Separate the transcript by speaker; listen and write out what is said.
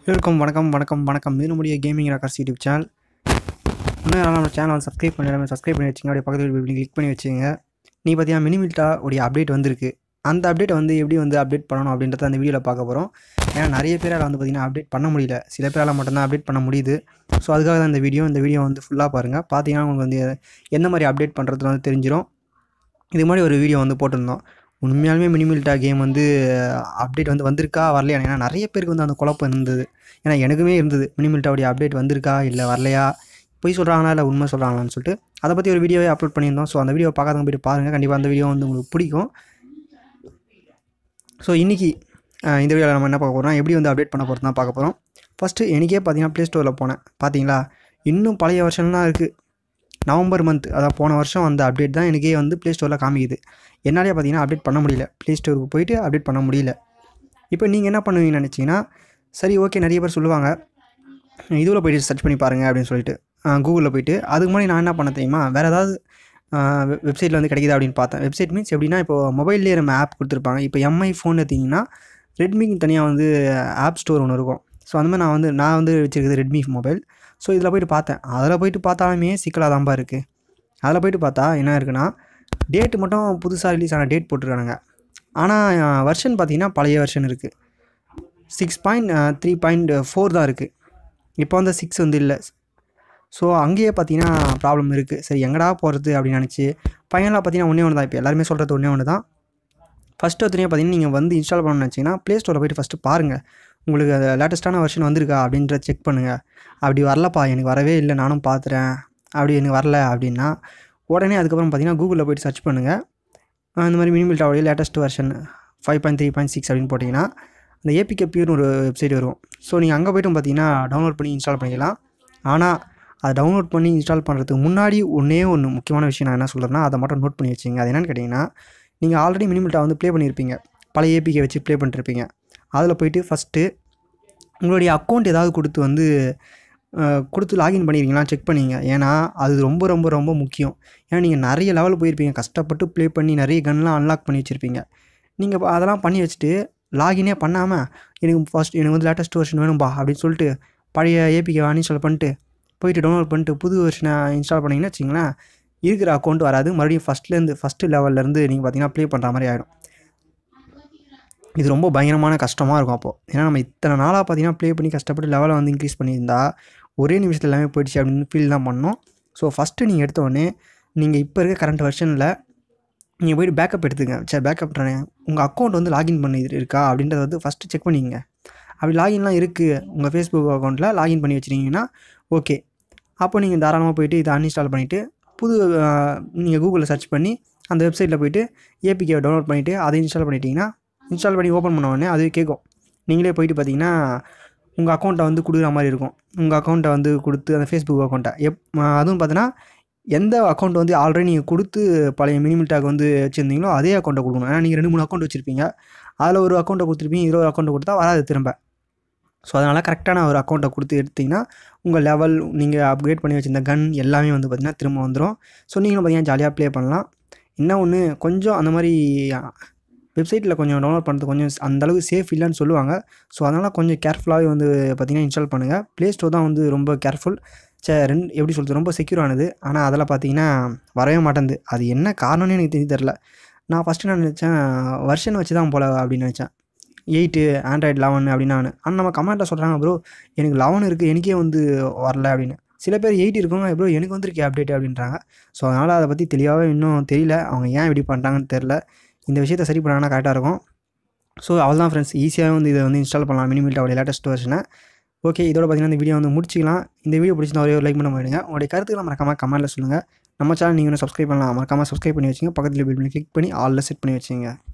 Speaker 1: எல்லோருக்கும் வணக்கம் வணக்கம் வணக்கம் இது நம்முடைய கேமிங் ராக்கர்ஸ் யூடியூப் சேனல் இன்னும் யாராவது நம்ம சேனல் சப்ஸ்கிரைப் பண்ணி சப்ஸ்கிரைப் பண்ணி வச்சுங்க அப்படியே பக்கத்தில் கிளிக் பண்ணி வச்சுங்க நீ பார்த்தீங்கன்னா மினிமில்ட்டா உடைய அப்டேட் வந்திருக்கு அந்த அப்டேட்டை வந்து எப்படி வந்து அப்டேட் பண்ணணும் அப்படின்றத அந்த வீடியோவில் பார்க்க போகிறோம் ஏன்னா நிறைய பேரால் வந்து பார்த்திங்கன்னா அப்டேட் பண்ண முடியல சில பேரால் மட்டும்தான் அப்டேட் பண்ண முடியுது ஸோ அதுக்காக தான் இந்த வீடியோ இந்த வீடியோ வந்து ஃபுல்லாக பாருங்கள் பார்த்தீங்கன்னா உங்களுக்கு வந்து எந்த மாதிரி அப்டேட் பண்ணுறது வந்து தெரிஞ்சிடும் இது மாதிரி ஒரு வீடியோ வந்து போட்டிருந்தோம் உண்மையாலுமே மினிமில்ட்டா கேம் வந்து அப்டேட் வந்து வந்திருக்கா வரலையா ஏன்னா நிறைய பேருக்கு வந்து அந்த குழப்பம் இருந்தது ஏன்னா எனக்குமே இருந்தது மினிமில்ட்டாவுடைய அப்டேட் வந்திருக்கா இல்லை வரலையா பொய் சொல்கிறாங்களா இல்லை உண்மை சொல்கிறாங்களான்னு சொல்லிட்டு அதை பற்றி ஒரு வீடியோவே அப்லோட் பண்ணியிருந்தோம் ஸோ அந்த வீடியோ பார்க்காதவங்க போய்ட்டு பாருங்கள் கண்டிப்பாக அந்த வீடியோ வந்து உங்களுக்கு பிடிக்கும் ஸோ இன்றைக்கி இந்த வீடியோவில் நம்ம என்ன பார்க்க போகிறோம் எப்படி வந்து அப்டேட் பண்ண போகிறது தான் பார்க்க போகிறோம் ஃபஸ்ட்டு எனக்கே பார்த்தீங்கன்னா ப்ளே ஸ்டோரில் போனேன் பார்த்தீங்களா இன்னும் பழைய வருஷன்லாம் இருக்குது நவம்பர் மந்த் அதான் போன வருஷம் அந்த அப்டேட் தான் எனக்கே வந்து ப்ளே ஸ்டோரில் காமிக்குது என்னாலே பார்த்தீங்கன்னா அப்டேட் பண்ண முடியல ப்ளே ஸ்டோருக்கு போயிட்டு அப்டேட் பண்ண முடியல இப்போ நீங்கள் என்ன பண்ணுவீங்கன்னு நினச்சிங்கன்னா சரி ஓகே நிறைய பேர் சொல்லுவாங்க இதுவில் போயிட்டு சர்ச் பண்ணி பாருங்கள் அப்படின்னு சொல்லிட்டு கூகுளில் போயிட்டு அதுக்கு முன்னாடி நான் என்ன பண்ண தெரியுமா வேறு ஏதாவது வெப்சைட்டில் வந்து கிடைக்குதா அப்படின்னு பார்த்தேன் வெப்சைட் மீன்ஸ் எப்படின்னா இப்போ மொபைல்லேயே நம்ம ஆப் கொடுத்துருப்பாங்க இப்போ எம்ஐ ஃபோன் எடுத்திங்கன்னா ரெட்மிக்கு தனியாக வந்து ஆப் ஸ்டோர் ஒன்று இருக்கும் ஸோ அந்த மாதிரி நான் வந்து நான் வந்து வச்சுருக்குது ரெட்மி மொபைல் ஸோ இதில் போயிட்டு பார்த்தேன் அதில் போயிட்டு பார்த்தாலுமே சிக்கலாக தான்ப்பா இருக்குது அதில் போயிட்டு பார்த்தா என்ன இருக்குன்னா டேட்டு மட்டும் புதுசாக ரிலீஸ் ஆன டேட் போட்டிருக்கானுங்க ஆனால் வெர்ஷன் பார்த்தீங்கன்னா பழைய வெர்ஷன் இருக்குது six point three point four தான் இருக்குது இப்போ வந்து சிக்ஸ் வந்து இல்லை ஸோ அங்கேயே பார்த்தீங்கன்னா ப்ராப்ளம் இருக்குது சரி எங்கடா போகிறது அப்படின்னு நினச்சி பையன்லாம் பார்த்தீங்கன்னா ஒன்றே ஒன்று தான் இப்போ எல்லாருமே சொல்கிறது ஒன்றே ஒன்று தான் ஃபஸ்ட்டு ஒருத்தனையும் பார்த்தீங்கன்னா நீங்கள் வந்து இன்ஸ்டால் பண்ணணும்னு நினச்சிங்கன்னா ப்ளே ஸ்டோரில் போய்ட்டு ஃபஸ்ட்டு பாருங்கள் உங்களுக்கு அது லேட்டஸ்ட்டான வெர்ஷன் வந்திருக்கா அப்படின்றத செக் பண்ணுங்கள் அப்படி வரலப்பா எனக்கு வரவே இல்லை நானும் பார்த்துறேன் அப்படி எனக்கு வரல அப்படின்னா உடனே அதுக்கப்புறம் பார்த்தீங்கன்னா கூகுளில் போய்ட்டு சர்ச் பண்ணுங்கள் இந்த மாதிரி மினிமில் டாவுடைய latest version five point three point six அப்படின்னு போட்டிங்கன்னா அந்த ஏபிகே பியூர்னு ஒரு வெப்சைட் வரும் ஸோ நீங்கள் அங்கே போய்ட்டும் பார்த்தீங்கன்னா டவுன்லோட் பண்ணி இன்ஸ்டால் பண்ணிக்கலாம் ஆனால் அதை டவுன்லோட் பண்ணி இன்ஸ்டால் பண்ணுறதுக்கு முன்னாடி ஒன்றே ஒன்று முக்கியமான விஷயம் நான் என்ன சொல்கிறேன்னா அதை மட்டும் நோட் பண்ணி வச்சுங்க அது என்னென்னு கேட்டிங்கன்னா நீங்கள் ஆல்ரெடி மினிமில்ட்டா வந்து ப்ளே பண்ணியிருப்பீங்க பழைய ஏபிகே வச்சு ப்ளே பண்ணிருப்பீங்க அதில் போயிட்டு ஃபஸ்ட்டு உங்களுடைய அக்கௌண்ட் ஏதாவது கொடுத்து வந்து கொடுத்து லாகின் பண்ணிடுவீங்களா செக் பண்ணிங்க ஏன்னா அது ரொம்ப ரொம்ப ரொம்ப முக்கியம் ஏன்னா நீங்கள் நிறைய லெவல் போயிருப்பீங்க கஷ்டப்பட்டு ப்ளே பண்ணி நிறைய கன்லாம் அன்லாக் பண்ணி வச்சுருப்பீங்க நீங்கள் அதெல்லாம் பண்ணி வச்சுட்டு லாகினே பண்ணாமல் எனக்கு ஃபஸ்ட் எனக்கு வந்து லேட்டஸ்ட் வெர்ஷன் வேணும்பா அப்படின்னு சொல்லிட்டு பழைய ஏபிகே அன்இன்ஸ்டால் பண்ணிட்டு போயிட்டு டவுன்லோட் பண்ணிட்டு புது வெர்ஷனை இன்ஸ்டால் பண்ணிங்கன்னா வச்சிங்களேன் இருக்கிற அக்கௌண்ட் வராது மறுபடியும் ஃபஸ்ட்லேருந்து ஃபஸ்ட்டு லெவல்லேருந்து நீங்கள் பார்த்தீங்கன்னா ப்ளே பண்ணுற மாதிரி ஆகிடும் இது ரொம்ப பயங்கரமான கஷ்டமாக இருக்கும் அப்போது ஏன்னா நம்ம இத்தனை நாளாக பார்த்தீங்கன்னா ப்ளே பண்ணி கஷ்டப்பட்டு லெவலை வந்து இன்க்ரீஸ் பண்ணியிருந்தா ஒரே நிமிஷத்தில் எல்லாமே போயிடுச்சு அப்படின்னு ஃபீல் தான் பண்ணோம் ஸோ ஃபஸ்ட்டு நீங்கள் எடுத்தோடனே நீங்கள் இப்போ இருக்க கரண்ட் வெர்ஷனில் நீங்கள் போய்ட்டு பேக்கப் எடுத்துங்க சரி பேக்கப் உங்கள் அக்கௌண்ட் வந்து லாகின் பண்ணி இருக்கா அப்படின்றத வந்து ஃபஸ்ட்டு செக் பண்ணிக்கங்க அப்படி லாகின்லாம் இருக்குது உங்கள் ஃபேஸ்புக் அக்கௌண்ட்டில் லாகின் பண்ணி வச்சுருக்கீங்கன்னா ஓகே அப்போ நீங்கள் தாராளமாக போயிட்டு இதை அன்இன்ஸ்டால் பண்ணிவிட்டு புது நீங்கள் கூகுளில் சர்ச் பண்ணி அந்த வெப்சைட்டில் போய்ட்டு ஏபிகே டவுன்லோட் பண்ணிவிட்டு அதை இன்ஸ்டால் பண்ணிட்டீங்கன்னா இன்ஸ்டால் பண்ணி ஓப்பன் பண்ண உடனே அதுவே கேட்கும் நீங்களே போயிட்டு பார்த்தீங்கன்னா உங்கள் அக்கௌண்ட்டை வந்து கொடுக்குற மாதிரி இருக்கும் உங்கள் அக்கௌண்ட்டை வந்து கொடுத்து அந்த ஃபேஸ்புக் அக்கௌண்ட்டை எப் அதுவும் பார்த்தீங்கன்னா எந்த அக்கௌண்ட் வந்து ஆல்ரெடி நீங்கள் கொடுத்து பழைய மினிமில் டேக் வந்து வச்சுருந்தீங்களோ அதே அக்கௌண்ட்டை கொடுக்கணும் ஏன்னா நீங்கள் ரெண்டு மூணு அக்கௌண்ட் வச்சுருப்பீங்க அதில் ஒரு அக்கௌண்ட்டை கொடுத்துருப்பீங்க இருபது அக்கௌண்ட்டை கொடுத்தா வராது திரும்ப ஸோ அதனால் கரெக்டான ஒரு அக்கௌண்ட்டை கொடுத்து எடுத்திங்கன்னா உங்கள் லெவல் நீங்கள் அப்கிரேட் பண்ணி வச்சுருந்த கன் எல்லாமே வந்து பார்த்திங்கன்னா திரும்ப வந்துடும் ஸோ நீங்களும் பார்த்தீங்கன்னா ஜாலியாக ப்ளே பண்ணலாம் என்ன ஒன்று கொஞ்சம் அந்த மாதிரி வெப்சைட்டில் கொஞ்சம் டவுன்லோட் பண்ணுறது கொஞ்சம் அந்தளவுக்கு சேஃப் இல்லைன்னு சொல்லுவாங்க ஸோ அதனால் கொஞ்சம் கேர்ஃபுல்லாகவே வந்து பார்த்திங்கன்னா இன்ஸ்டால் பண்ணுங்கள் ப்ளே ஸ்டோர் தான் வந்து ரொம்ப கேர்ஃபுல் சே ரெண்டு எப்படி சொல்கிறது ரொம்ப செக்யூரானது ஆனால் அதில் பார்த்தீங்கன்னா வரவே மாட்டேங்குது அது என்ன காரணம்னு எனக்கு தெரிஞ்சு தெரில நான் ஃபஸ்ட்டு நான் நினச்சேன் வருஷன் வச்சு தான் போல அப்படின்னு நினச்சேன் எயிட்டு ஆண்ட்ராய்டு லெவன் அப்படின்னு நான் ஆனால் நம்ம கமெண்ட்டில் சொல்கிறாங்க ப்ரோ எனக்கு லெவன் இருக்குது எனக்கே வந்து வரல அப்படின்னு சில பேர் எயிட் இருக்கவங்க ப்ரோ எனக்கு வந்துருக்கே அப்டேட் அப்படின்றாங்க ஸோ அதனால் அதை பற்றி தெளிவாகவே இன்னும் தெரியல அவங்க ஏன் இப்படி பண்ணுறாங்கன்னு தெரில இந்த விஷயத்தை சரி பண்ணாங்கன்னா கரெக்டாக இருக்கும் ஸோ அவள் தான் ஃப்ரெண்ட்ஸ் ஈஸியாக வந்து இதை வந்து இன்ஸ்டால் பண்ணலாம் மினிமில்ட்டாவோட லேட்டஸ்ட் வெர்ஷனை ஓகே இதோட பார்த்தீங்கன்னா இந்த வீடியோ வந்து முடிச்சிக்கலாம் இந்த வீடியோ பிடிச்சிருந்தா ஒரே ஒரு லைக் பண்ண போயிடுங்க உங்களுடைய கருத்துக்களை மறக்காமல் கமெண்ட்டில் சொல்லுங்கள் நம்ம சேனல் நீங்கள் இன்னும் சப்ஸ்கிரைப் பண்ணலாம் மறக்காமல் சப்ஸ்கிரைப் பண்ணி வச்சுங்க பக்கத்தில் பில் பண்ணி கிளிக் பண்ணி ஆலில் செட் பண்ணி வச்சுங்க